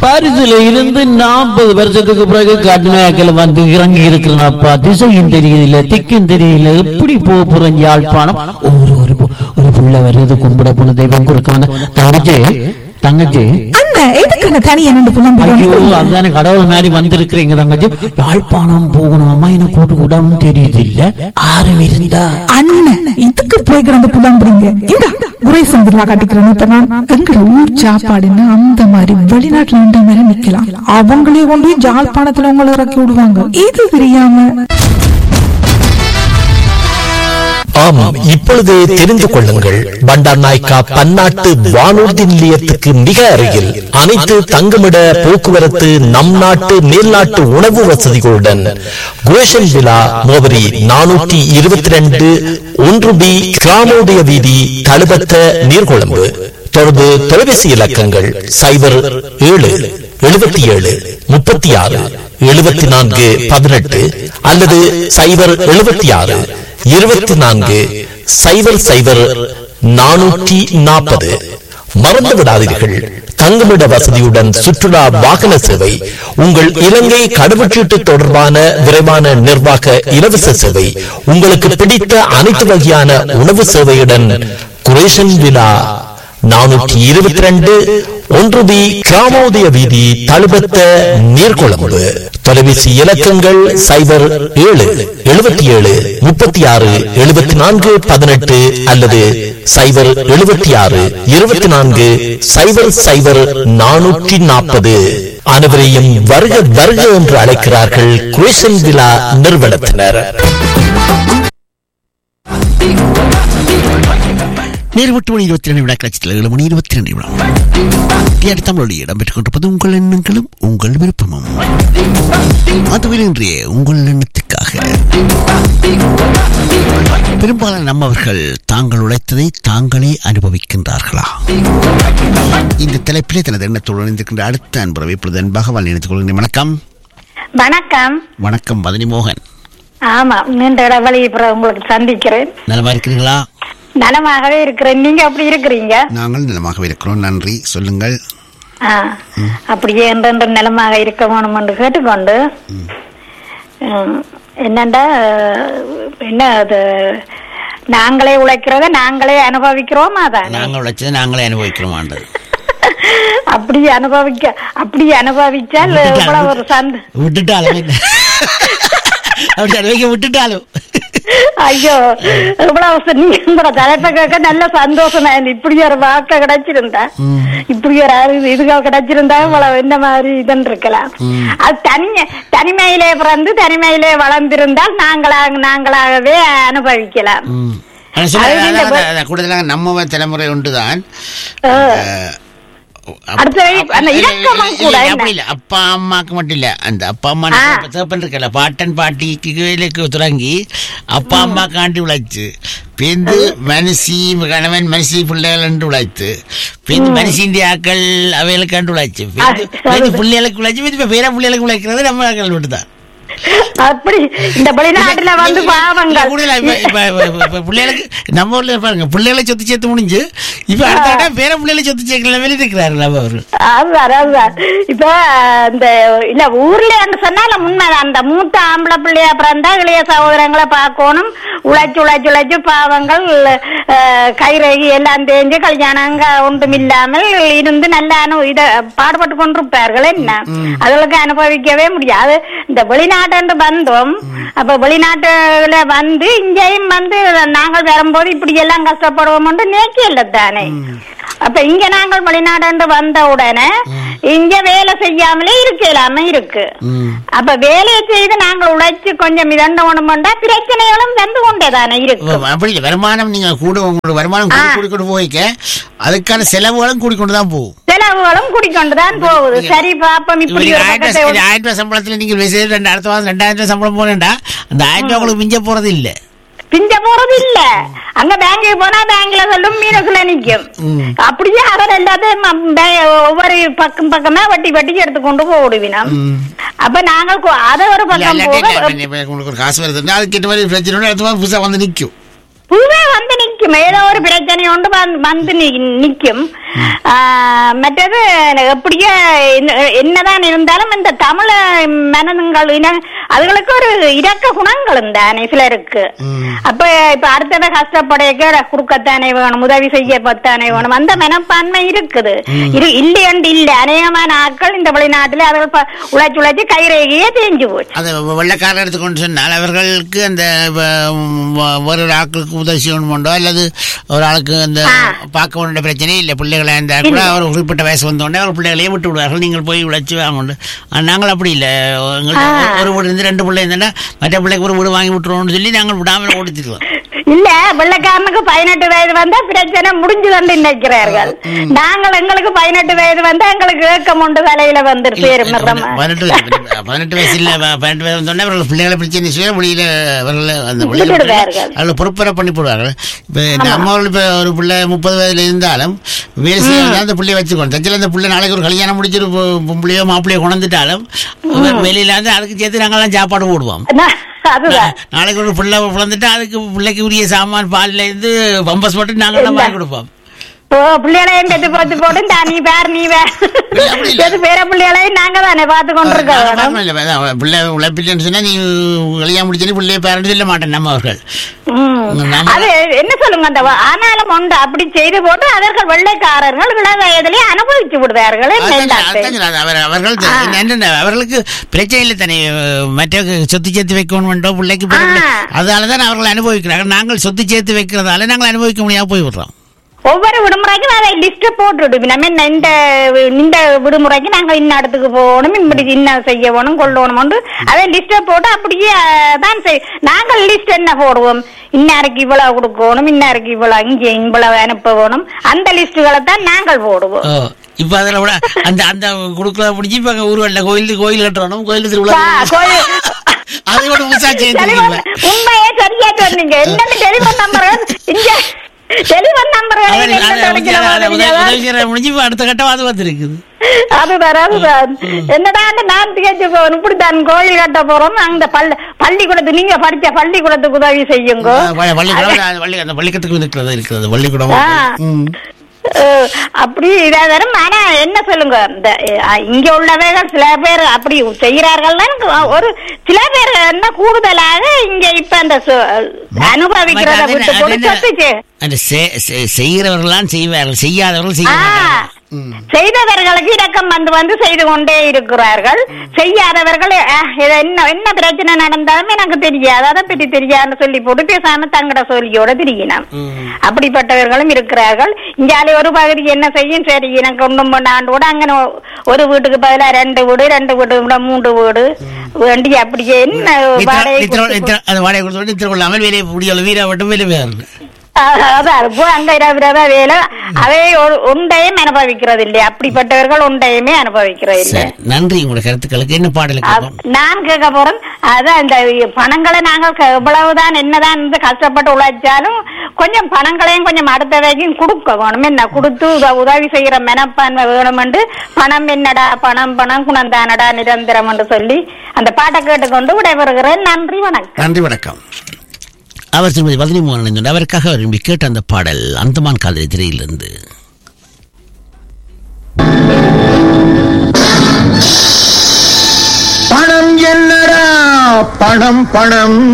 பாரிஸ்ல இருந்து நாற்பது வருஷத்துக்கு பிறகு கடுமையாக்கல வந்து இறங்கி இருக்கிறனப்பா திசையும் தெரியல திக்கும் தெரியல எப்படி போக போறேன் யாழ்ப்பாணம் ஒரு ஒரு பு- ஒரு புள்ள வருது கும்பிட போன தெய்வம் கொடுக்க வந்த தங்கச்சி தங்கச்சி அண்ணா எதுக்கு தனியா நின்று ஐயோ புலம்பிக்கணும் அதுதானே கடவுள் மாதிரி வந்திருக்கிறீங்க தங்கச்சி யாழ்ப்பாணம் போகணும் அம்மா எனக்கு கூட்டு கூடாம தெரியுது இல்ல ஆறும் இருந்தா அண்ணன் இதுக்கு போய் கிடந்து புலம்புறீங்க இந்த குறை சந்திரா காட்டிக்கிறேன் இப்ப நான் எங்கட ஊர் சாப்பாடுன்னு அந்த மாதிரி வெளிநாட்டுல இருந்த மாதிரி நிக்கலாம் அவங்களே கொண்டு போய் ஜாழ்ப்பாணத்துல உங்களை இறக்கி விடுவாங்க இது தெரியாம ஆமாம் இப்பொழுது தெரிந்து கொள்ளுங்கள் பண்டார் நாய்க்கா பன்னாட்டு வானூர்தி நிலையத்துக்கு மிக அருகில் அனைத்து தங்குமிட போக்குவரத்து நம் நாட்டு மேல்நாட்டு உணவு வசதிகளுடன் குரேஷன் விழா முகவரி நானூற்றி இருபத்தி ரெண்டு ஒன்று பி கிராமோதய வீதி தழுபத்த நீர்கொழும்பு தொடர்பு தொலைபேசி இலக்கங்கள் சைபர் ஏழு எழுபத்தி ஏழு முப்பத்தி ஆறு எழுபத்தி நான்கு பதினெட்டு அல்லது சைபர் எழுபத்தி ஆறு இருபத்தி நான்கு சைபர் சைபர் நானூற்றி நாற்பது மறந்து விடாதீர்கள் தங்குமிட வசதியுடன் சுற்றுலா வாகன சேவை உங்கள் இலங்கை கடவுச்சீட்டு தொடர்பான விரைவான நிர்வாக இலவச சேவை உங்களுக்கு பிடித்த அனைத்து வகையான உணவு சேவையுடன் குரேஷன் விழா நானூற்றி இருபத்தி ரெண்டு ஒன்று பி கிராமோதய வீதி தழுபத்த நீர்கொழும்பு தொலைபேசி இலக்கங்கள் சைபர் ஏழு எழுபத்தி ஏழு முப்பத்தி ஆறு எழுபத்தி நான்கு பதினெட்டு அல்லது சைபர் எழுபத்தி ஆறு இருபத்தி நான்கு சைபர் சைபர் நானூற்றி நாற்பது அனைவரையும் வருக வருக என்று அழைக்கிறார்கள் குரேஷன் விழா நிறுவனத்தினர் நேர் எட்டு மணி இருபத்தி ரெண்டு விழா கட்சியில் ஏழு மணி இருபத்தி ரெண்டு விழா டிஆர் தமிழொலி இடம்பெற்றுக் கொண்டிருப்பது உங்கள் எண்ணங்களும் உங்கள் விருப்பமும் அதுவில் இன்றைய உங்கள் எண்ணத்துக்காக பெரும்பாலான நம்மவர்கள் தாங்கள் உழைத்ததை தாங்களே அனுபவிக்கின்றார்களா இந்த தலைப்பிலே தனது எண்ணத்தோடு இணைந்திருக்கின்ற அடுத்த அன்புறவை இப்பொழுது அன்பாக வாழ் இணைத்துக் கொள்கிறேன் வணக்கம் வணக்கம் வணக்கம் மதனி மோகன் ஆமா நீண்ட இடைவெளி அப்புறம் உங்களுக்கு சந்திக்கிறேன் நலமா இருக்கிறீங்களா நலமாகவே இருக்கிறேன் நீங்க அப்படி இருக்கிறீங்க நாங்கள் நலமாகவே இருக்கிறோம் நன்றி சொல்லுங்கள் ஆ, அப்படியே என்றென்று நிலமாக இருக்க வேணும் என்று கேட்டுக்கொண்டு ம், என்னண்டா என்ன அது நாங்களே உழைக்கிறத நாங்களே அனுபவிக்கிறோம் அதான் நாங்கள் உழைச்சதை நாங்களே அனுபவிக்கிறோம் ஆண்டது அப்படி அனுபவிக்க அப்படி அனுபவிச்சால் இவ்வளவு ஒரு சந்த விட்டுட்டாலும் அப்படி அனுபவிக்க விட்டுட்டாலும் ஐயோ இவ்வளவு ச- நீங்க உங்களோட தலைப்பை கேட்க நல்ல சந்தோஷம் நான் இப்படி ஒரு வார்த்தை கிடைச்சிருந்தா இப்படி ஒரு அறிவு இதுகள் கிடைச்சிருந்தா இவ்வளவு என்ன மாதிரி இதுன்னு இருக்கலாம் அது தனிய தனிமையிலே பிறந்து தனிமையிலே வளர்ந்திருந்தால் நாங்களா நாங்களாகவே அனுபவிக்கலாம் ம். ஆனா சில- அது நீங்க அதான், அதான், கூடுதலாக நம்ம தலைமுறை ஒன்றுதான் ஆ. அஹ், அப்- அடுத்தது அப்- அந்த இல்ல, இலக்கணம் இல்ல, கூட இல்ல, என்ன? அப்படி இல்ல அப்பா அம்மாக்கு மட்டும் இல்ல அந்த அப்பா அம்மா ஆ. சேப்பன் இருக்கல பாட்டன் பாட்டிக்கு கீழுக்கு தொடங்கி அப்பா அம்மா காண்டி உழைச்சு பேந்து மனசி கணவன் மனசி பிள்ளைகள் என்று உழைத்து பேந்து மனசி இந்தியாக்கள் அவைகளுக்கு கண்டு உழைச்சு பேந்து அது- பேந்து பிள்ளைகளுக்கு உழைச்சு பேந்து இப்ப வேற பிள்ளைகளுக்கு உழைக்கிறது நம்ம மக்கள் மட்டும்தான் அப்படி இந்த வெளிநாட்டுல வந்து இல்ல, பாவங்கள் கூடுதலா இப்ப- இப்ப- இப்ப- இப்ப பிள்ளைகளுக்கு நம்ம ஊர்ல பாருங்க பிள்ளைகளை சொத்து சேர்த்து முடிஞ்சு இப்ப அடுத்த விட வேற பிள்ளைகளை சொத்து சேர்க்கல வெளியே இருக்கிறார்கள் அவரு அதுதான் அதுதான் இப்ப இந்த இல்ல ஊர்ல சொன்னால உண்மைதான் அந்த மூத்த ஆம்பளை பிள்ளையா பிறந்தா இளைய சகோதரங்களை பார்க்கணும் உழைச்சு உழைச்சு உழைச்சு பாவங்கள் அஹ், கைரேகி எல்லாம் தேஞ்சு கல்யாணங்க ஒன்றும் இல்லாமல் இருந்து நல்ல அனு இத பாடுபட்டு கொண்டிருப்பார்கள் என்ன அதுகளுக்கு அனுபவிக்கவே முடியாது இந்த வெளிநாட்டு வந்தோம் அப்ப வெளிநாட்டுல வந்து இங்கேயும் வந்து நாங்கள் வரும்போது இப்படி எல்லாம் கஷ்டப்படுவோம் நேக்கி இல்லை தானே அப்ப இங்க நாங்கள் வெளிநாடு வந்த உடனே இங்க வேலை செய்யாமலே இருக்கலாம இருக்கு அப்ப வேலையை செய்து நாங்கள் உழைச்சு கொஞ்சம் இதண்ட உணவுண்டா பிரச்சனைகளும் வந்து கொண்டே தானே இருக்கு அப்படி இல்ல வருமானம் நீங்க கூட உங்களோட வருமானம் கூடி ஆ. கூடி கொண்டு போய்க்க அதுக்கான செலவுகளும் கூடி கொண்டு தான் போகும் செலவுகளும் குடிக்கொண்டுதான் போகுது சரி பாப்போம் இப்ப இப்படி நீங்க ஒரு ஆயிரம் பக்கத்தை ரூபாய் ஆயிரம் ரூபாய் சம்பளத்துல நீங்க விசை ரெண்டு அடுத்த மாதம் ரெண்டாயிரம் ரூபாய் சம்பளம் போனேன்டா அந்த ஆயிரம் ரூபாய் உங்களுக்கு மிஞ்ச போறது இல்ல பிஞ்ச போறது இல்ல அங்க பேங்குக்கு போனா பேங்க்ல சொல்லும் மீனஸ்ல நிக்கும் அப்படியே அவர் எல்லாத்தையும் ம- பே- ஒவ்வொரு பக்கம் பக்கமா வட்டி வட்டி எடுத்து கொண்டு போடுவினோம் அப்ப நாங்க கொ- அத ஒரு இல்ல, பக்கம் இல்லாட்டி போக இல்ல, இப்ப உங்களுக்கு ஒரு காசு வருதுன்னா அதுக்கு ஏற்ற மாதிரி பிரச்சனை அடுத்த மாதம் புதுசா வந்து நிக்கும் பூவே வந்து நிக்கும் ஏதோ ஒரு பிரச்சனை ஒன்று வந்து- வந்து நி- நிக்கும் ஆ, மற்றது எப்படியோ என்ன- என்னதான் இருந்தாலும் இந்த தமிழ மனதுங்கள் இன அதுகளுக்கு ஒரு இரக்க குணங்களும் தானே சிலருக்கு அப்ப இப்ப அடுத்தத கஷ்டப்படையக்க குறுக்கத்தானே வேணும் உதவி செய்யப்பத்தானே வேணும் அந்த மனப்பான்மை இருக்குது இரு இல்லையண்டு இல்ல அநேகமான ஆட்கள் இந்த வெளிநாட்டுல அவர்கள் ப- உழைச்சு உழைச்சு கைரேகையே தேஞ்சு போச்சு அதை வெள்ளக்காரர் எடுத்துக்கொண்டு சொன்னால் அவர்களுக்கு அந்த வ- வ- ஒரு ஒரு ஆட்களுக்கு உதவி செய்யணுமுண்டோ அல்லது ஒரு ஆளுக்கு அந்த பார்க்க வேண்டிய பிரச்சனை இல்லை பிள்ளைகளை இருந்தால் கூட அவர் குறிப்பிட்ட வயசு வந்தோடனே அவர் பிள்ளைகளையே விட்டு விடுவார்கள் நீங்கள் போய் உழைச்சி வாங்க நாங்கள் அப்படி இல்லை எங்களுக்கு ஆ. ஒரு வீடு இருந்து ரெண்டு பிள்ளை இருந்தா மற்ற பிள்ளைக்கு ஒரு வீடு வாங்கி விட்டுருவோம்னு சொல்லி நாங்கள் விடாமல் ஓடித்திருக்கோம் இல்ல வெள்ளக்காரனுக்கு பதினெட்டு வயது வந்தா பிரச்சனை முடிஞ்சு வந்து நினைக்கிறார்கள் நாங்கள் எங்களுக்கு பதினெட்டு வயது வந்தா எங்களுக்கு ஏக்கம் உண்டு தலையில வந்து சேரும் மிதமா. பதினெட்டு வயசு- பதினெட்டு வயசு இல்ல ப- பதினெட்டு வயசு வந்தோடனே அவர்கள் பிள்ளைகளை பிரச்சனை செய்ய வெளியில அவர்கள் அந்த வெளியில விட்டுடுவார்கள். அவர்கள் பொறுப்பரை பண்ணி போடுவார்கள் இப்ப நம்ம ஊர்ல இப்ப ஒரு பிள்ளை முப்பது வயதுல இருந்தாலும் வேலை செய்ய அந்த பிள்ளைய வச்சுக்கணும் தச்சில அந்த பிள்ளை நாளைக்கு ஒரு கல்யாணம் முடிச்சிரு பொம்பளையோ மாப்பிள்ளையோ கொண்டுட்டாலும் வெளியில வந்து அதுக்கு சேர்த்து நாங்கெல்லாம் சாப்பாடு போடுவோம் நா- அதுதான் நாளைக்கு ஒரு பிள்ளை பிறந்துட்டா அதுக்கு பிள்ளைக்கு உரிய சாமான் பால்ல இருந்து பம்பஸ் மட்டும் நாங்கெல்லாம் வாங்கி கொடுப்போம் ஓ பிள்ளைகளையும் பெத்து பார்த்து போட்டு "டா, நீ வேற நீ வேற இல்ல, அப்படி இல்ல. எது பேர பிள்ளைகளையும் நாங்க தானே பார்த்து கொண்டிருக்கோம் நாங்க பார்க்கணும் இல்ல, அதான் பிள்ளை உழைப்பிட்டேன்னு சொன்னா நீ கல்யாணம் முடிச்சு பிள்ளைய பேரண்ட் சொல்ல மாட்டேன் நம்ம அவர்கள் ம். நம்ம- அது என்ன சொல்லுங்க அந்த வ- ஆனாலும் உண்டு அப்படி செய்து போட்டு அவர்கள் வெள்ளைக்காரர்கள் இள வயதிலே அனுபவிச்சு விடுவார்கள் அதான் என்னண்டாச்சு? அதான் சொல்றேன். அவர் அவர்கள் என்னென்ன அவர்களுக்கு பிரச்சனை இல்லை தானே மற்ற சொத்து சேர்த்து வைக்கணும் பிள்ளைக்கு பிறகு ஆ. அதனால தான் அவர்கள் அனுபவிக்கிறார்கள் நாங்கள் சொத்து சேர்த்து வைக்கிறதால நாங்கள் அனுபவிக்க முடியாம போய் விடுறோம் ஒவ்வொரு விடுமுறைக்கும் அதை லிஸ்ட் போட்டுவிடு நம்ம என்ன இந்த இந்த விடுமுறைக்கு நாங்க இன்ன இடத்துக்கு போகணும் இப்படி இன்ன செய்ய வேணும் கொள்ளணும் அதை லிஸ்ட போட்டு அப்படியே அஹ், தான் செய் நாங்கள் லிஸ்ட் என்ன போடுவோம் இன்னாருக்கு இவ்வளவு கொடுக்கணும் இன்னாருக்கு இவ்வளவு இங்கே இவ்வளவு அனுப்ப வேணும் அந்த லிஸ்டுகளை தான் நாங்கள் போடுவோம் ஓ இப்ப அதுல விட அந்த அந்த குடுக்கல முடிஞ்சு இப்ப அங்க ஊர்வல்ல கோயில் கோயில் கட்டணும் கோயில் திருவிழா வா, கோயில். அது கூட புதுசா டெலிபோன் சேர்ந்து உண்மையே சரியா சொன்னீங்க என்னன்னு டெலிபோன் நம்பர் இங்க டெலிபோன் நம்பர் உதவி முடிஞ்சு இப்ப அடுத்த கட்டம் அது வந்திருக்குது அதுதான் அதுதான் என்னடா நான் திகச்சு போகணும் இப்படித்தான் கோயில் கட்ட போறோம் அந்த பள்ளி பள்ளிக்கூடத்து நீங்க படிச்ச பள்ளிக்கூடத்துக்கு உதவி செய்யுங்க பள்ளி- பள்ளிக்கூடம் அது பள்ளி அந்த பள்ளிக்கூடத்துக்கு இருக்கிறது இருக்கிறது பள்ளிக்கூடம் ஆ. ம். அஹ், அப்படி இதா வரும் ஆனா என்ன சொல்லுங்க இந்த அஹ், இங்க உள்ளவர்கள் சில பேர் அப்படி செய்கிறார்கள் ஒரு சில பேர் என்ன கூடுதலாக இங்க இப்ப அந்த சொ- அனுபவிக்கிறத அது என்ன- விட்டு அது போட்டு என்ன- சொத்துச்சு அந்த செ- செ- செய்கிறவர்கள்லாம் செய்வார்கள் செய்யாதவர்கள் செய்ய ஆ, மாட்டார்கள். ம். செய்தவர்களுக்கு இரக்கம் வந்து வந்து செய்து கொண்டே இருக்கிறார்கள் செய்யாதவர்கள் "அஹ், இது என்ன என்ன பிரச்சனை நடந்தாலும் எனக்கு தெரியாது அதை பற்றி தெரியாதுன்னு சொல்லி போட்டு பேசாம தங்கட சொல்லியோட திரியினான் அப்படிப்பட்டவர்களும் இருக்கிறார்கள் இங்காலே ஒரு பகுதி என்ன செய்யும் சரி எனக்கு ஒன்றும் பண்ணாண்டு கூட அங்கே ஒரு வீட்டுக்கு பதிலா ரெண்டு வீடு ரெண்டு வீடு விட மூன்று வீடு வேண்டி அப்படியே என்ன நித்திர- வாடகை நித்திர- கொடுத்து நித்திர- அந்த வாடகை கொடுத்து நித்திர கொள்ளாமல் வேலையை முடியல வீரா மட்டும் வேலை வேறு அஹ் அதான் இப்போ அங்க இரவிரவா வேலை அதை ஒரு- ஒன்றையும் அனுபவிக்கிறது இல்லை அப்படிப்பட்டவர்கள் ஒன்றையுமே அனுபவிக்கிறது இல்லை சரி நன்றி உங்களுடைய கருத்துக்களுக்கு என்ன பாடலுக்கு அப்- நான் கேட்க போறேன் அதான் இந்த பணங்களை நாங்கள் க- எவ்வளவுதான் என்னதான் இருந்து கஷ்டப்பட்டு உழைச்சாலும் கொஞ்சம் பணங்களையும் கொஞ்சம் அடுத்த வரைக்கும் கொடுக்க வேணும் என்ன கொடுத்து உத- உதவி செய்யற மனப்பான்மை வேணும் என்று பணம் என்னடா பணம் பணம் குணந்தானடா நிரந்தரம் என்று சொல்லி அந்த பாட்டை கேட்டுக்கொண்டு விடைபெறுகிறேன் நன்றி வணக்கம் நன்றி வணக்கம் அவர் திருமதி வதனி மோகன் இணைந்துள்ளார். அவருக்காக விரும்பி கேட்ட அந்த பாடல் அந்தமான் காதலி திரையிலிருந்து பணம் என்னடா பணம் பணம்